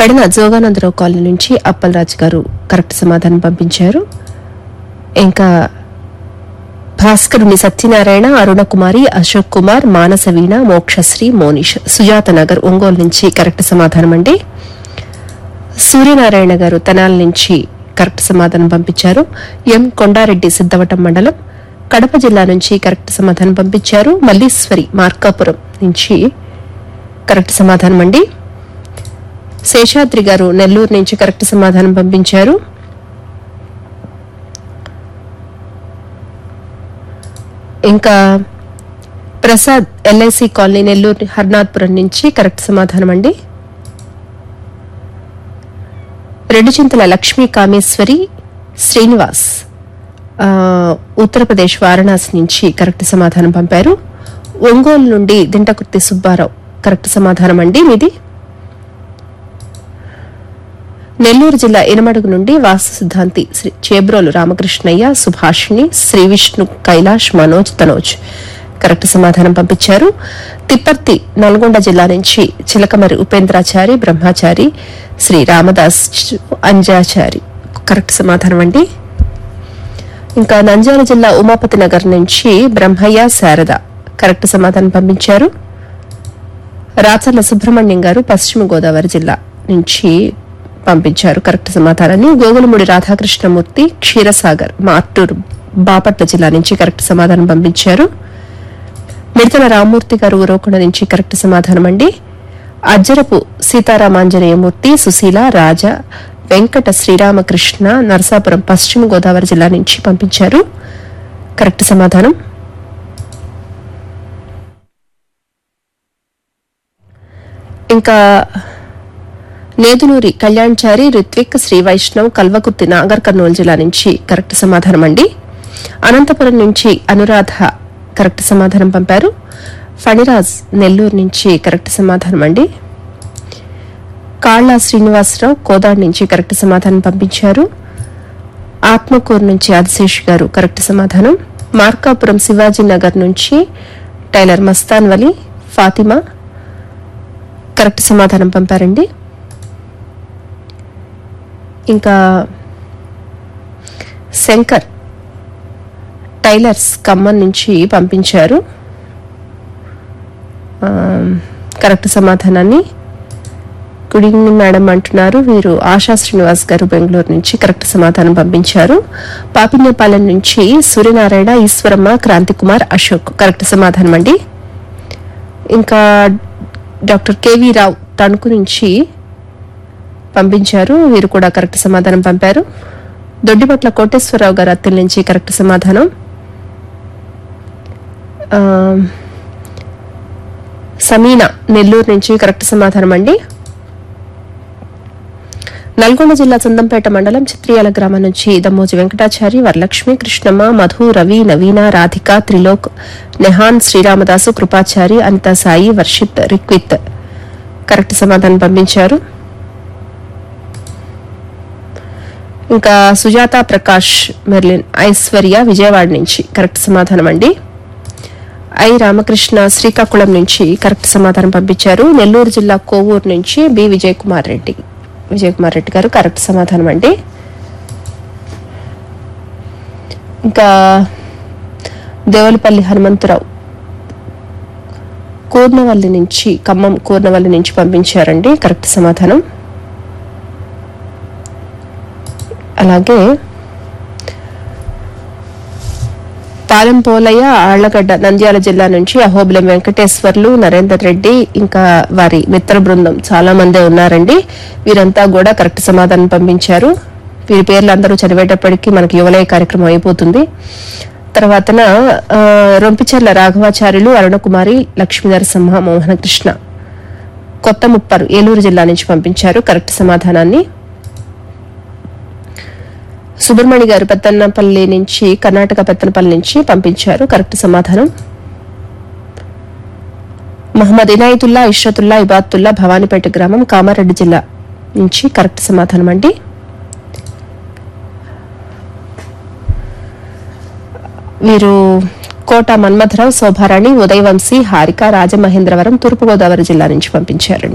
Pedana Jogananda Rao colony నుంచి అప్పలరాజు గారు correct సమాధానం పంపించారు ఇంకా భాస్కరుని సత్యనారాయణ అరుణకుమారి అశోక్ కుమార్ మానసవీణ మోక్షశ్రీ మోనిష్ సుజాత నగర్ ఒంగోలు నుంచి కరెక్ట్ సమాధానం అండి సూర్యనారాయణ గారు తెనాల నుంచి కరెక్ట్ సమాధానం పంపించారు ఎం కొండారెడ్డి సిద్ధవటం మండలం కడప జిల్లా నుంచి కరెక్ట్ సమాధానం పంపించారు మల్లీశ్వరి మార్కాపురం నుంచి కరెక్ట్ సమాధానం అండి శేషాద్రి గారు నెల్లూరు నుంచి కరెక్ట్ సమాధానం పంపించారు ఇంకా ప్రసాద్ ఎల్ఐసి కాలనీ నెల్లూరు హర్నాథ్పురం నుంచి కరెక్ట్ సమాధానం అండి రెడ్డిచింతల లక్ష్మీ కామేశ్వరి శ్రీనివాస్ ఆ, ఉత్తరప్రదేశ్ వారణాసి నుంచి కరెక్ట్ సమాధానం పంపారు ఒంగోలు నుండి దింటకుర్తి సుబ్బారావు కరెక్ట్ సమాధానం అండి మీది నెల్లూరు జిల్లా ఇనమడుగు నుండి వాస్తు సిద్ధాంతి శ్రీ చేబ్రోలు రామకృష్ణయ్య సుభాషిణి శ్రీ విష్ణు కైలాష్ మనోజ్ తనోజ్ కరెక్ట్ సమాధానం పంపించారు తిప్పర్తి నల్గొండ జిల్లా నుంచి చిలకమరి ఉపేంద్రాచారి బ్రహ్మాచారి శ్రీ రామదాస్ అంజాచారి కరెక్ట్ సమాధానం అండి ఇంకా నంద్యాల జిల్లా ఉమాపతి నగర్ నుంచి బ్రహ్మయ్య శారద కరెక్ట్ సమాధానం పంపించారు రాచర్ల సుబ్రహ్మణ్యం గారు పశ్చిమ గోదావరి జిల్లా నుంచి పంపించారు కరెక్ట్ సమాధానాన్ని గోగులమూడి రాధాకృష్ణమూర్తి క్షీరసాగర్ మార్టూరు బాపట్ల జిల్లా నుంచి కరెక్ట్ సమాధానం పంపించారు మిడతల రామ్మూర్తి గారు ఉరవకొండ నుంచి కరెక్ట్ సమాధానం అండి అజ్జరపు సీతారామాంజనేయమూర్తి సుశీల రాజా వెంకట శ్రీరామకృష్ణ నరసాపురం పశ్చిమ గోదావరి జిల్లా నుంచి పంపించారు కరెక్ట్ సమాధానం ఇంకా నేదునూరి కళ్యాణ్చారి రిత్విక్ శ్రీ వైష్ణవ్ కల్వకుర్తి నాగర్ కర్నూలు జిల్లా నుంచి కరెక్ట్ సమాధానం అండి అనంతపురం నుంచి అనురాధ కరెక్ట్ సమాధానం పంపారు ఫణిరాజ్ నెల్లూరు నుంచి కరెక్ట్ సమాధానం అండి కాళ్ళ శ్రీనివాసరావు కోదాడ్ నుంచి కరెక్ట్ సమాధానం పంపించారు ఆత్మకూరు నుంచి ఆదిశేష్ గారు కరెక్ట్ సమాధానం మార్కాపురం శివాజీ నగర్ నుంచి టైలర్ మస్తాన్ వలి ఫాతిమా కరెక్ట్ సమాధానం పంపారండి ఇంకా శంకర్ టైలర్స్ ఖమ్మం నుంచి పంపించారు ఆ, కరెక్ట్ సమాధానాన్ని గుడ్ ఈవినింగ్ మేడం అంటున్నారు వీరు ఆశా శ్రీనివాస్ గారు బెంగళూరు నుంచి కరెక్ట్ సమాధానం పంపించారు పాపిన్యపాలెం నుంచి సూర్యనారాయణ ఈశ్వరమ్మ క్రాంతి కుమార్ అశోక్ కరెక్ట్ సమాధానం అండి ఇంకా డాక్టర్ కేవీ రావు తణుకు నుంచి పంపించారు వీరు కూడా కరెక్ట్ సమాధానం పంపారు దొడ్డిపట్ల కోటేశ్వరరావు గారు అత్తిల్ నుంచి కరెక్ట్ సమాధానం ఆ, సమీనా నెల్లూరు నుంచి కరెక్ట్ సమాధానం అండి నల్గొండ జిల్లా చందంపేట మండలం చిత్రియాల గ్రామం నుంచి దమ్మోజి వెంకటాచారి వరలక్ష్మి కృష్ణమ్మ మధు రవి నవీన రాధిక త్రిలోక్ నెహాన్ శ్రీరామదాసు కృపాచారి అనిత సాయి వర్షిత్ రిక్విత్ కరెక్ట్ సమాధానం పంపించారు ఇంకా సుజాత ప్రకాష్ మెర్లిన్ ఐశ్వర్య విజయవాడ నుంచి కరెక్ట్ సమాధానం అండి ఐ రామకృష్ణ శ్రీకాకుళం నుంచి కరెక్ట్ సమాధానం పంపించారు నెల్లూరు జిల్లా కోవూరు నుంచి బి విజయ్ కుమార్ రెడ్డి విజయ్ కుమార్ రెడ్డి గారు కరెక్ట్ సమాధానం అండి ఇంకా దేవలపల్లి హనుమంతరావు కూర్నవల్లి నుంచి ఖమ్మం కూర్నవల్లి నుంచి పంపించారండి కరెక్ట్ సమాధానం అలాగే పాలెం పోలయ్య ఆళ్లగడ్డ నంద్యాల జిల్లా నుంచి అహోబిలం వెంకటేశ్వర్లు నరేందర్ రెడ్డి ఇంకా వారి మిత్ర బృందం చాలా మంది ఉన్నారండి వీరంతా కూడా కరెక్ట్ సమాధానం పంపించారు వీరి పేర్లు అందరూ చదివేటప్పటికి మనకి యువలయ కార్యక్రమం అయిపోతుంది తర్వాతన ఆ, రొంపిచెర్ల రాఘవాచార్యులు అరుణకుమారి లక్ష్మీ నరసింహ మోహనకృష్ణ కొత్త ముప్పరు ఏలూరు జిల్లా నుంచి పంపించారు కరెక్ట్ సమాధానాన్ని సుబ్రహ్మణి గారు పెత్తన్నపల్లి నుంచి కర్ణాటక పెత్తనపల్లి నుంచి పంపించారు కరెక్ట్ సమాధానం మహమ్మద్ ఇనాయతుల్లా ఇష్రతుల్లా ఇబాతుల్లా భవానీపేట గ్రామం కామారెడ్డి జిల్లా నుంచి కరెక్ట్ సమాధానం అండి వీరు కోట మన్మథరావు శోభారాణి ఉదయవంశీ హారిక రాజమహేంద్రవరం తూర్పుగోదావరి జిల్లా నుంచి పంపించారండి